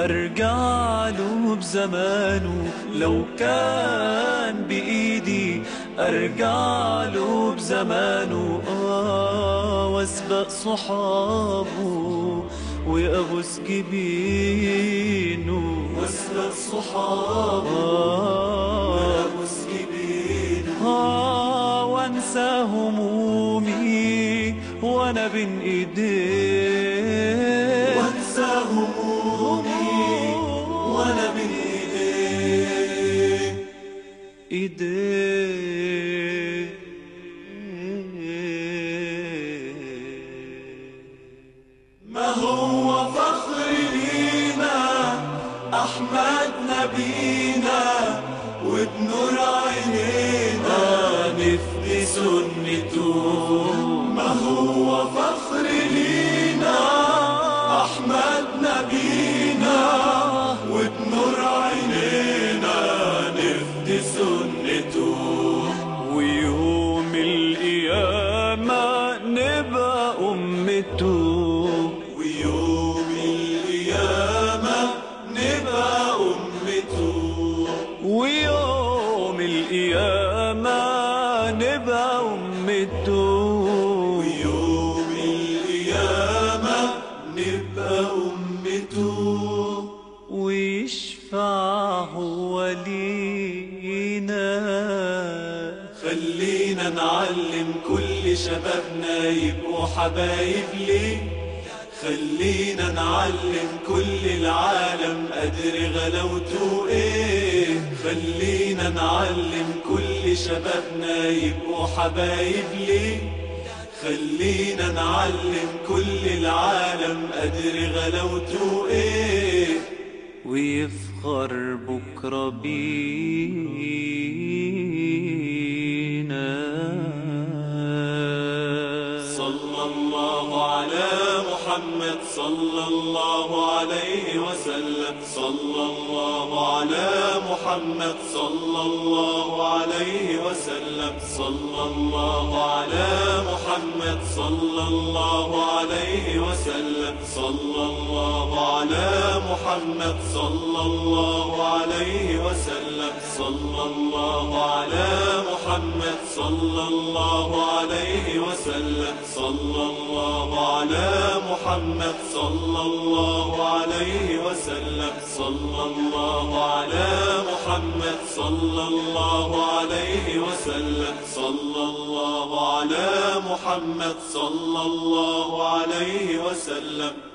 أرجع له بزمانه لو كان بإيدي أرجع له بزمانه آه وأسبق صحابه وأبوس جبينه وأسبق صحابه وأبوس جبينه آه وأنسى همومي وأنا بين إيديه وأنسى همومي وأنا بين إيديه إيديه ما هو فخر لينا أحمد نبينا وبنور عينينا نفدي سنته ما هو فخر لينا أحمد نبينا وبنور عينينا نفدي سنته ويوم القيامة نبقى أمته ويوم القيامة نبقى أمته ويوم القيامة نبقى أمته ويوم القيامة نبقى أمته ويشفع هو لينا خلينا نعلم كل شبابنا يبقوا حبايب ليه خلينا نعلم كل العالم قدر غلاوته ايه خلينا نعلم كل شبابنا يبقوا حبايب ليه خلينا نعلم كل العالم قدر غلاوته ايه ويفخر بكرة بينا صلى الله على محمد صلى الله عليه وسلم صلى الله على محمد صلى الله عليه وسلم صلى الله على محمد صلى الله عليه وسلم صلى الله على محمد صلى الله عليه وسلم صلى الله على محمد صلى الله عليه وسلم صلى الله على محمد صلى الله عليه وسلم صلى الله على محمد صلى الله عليه وسلم صلى الله على محمد صلى الله عليه وسلم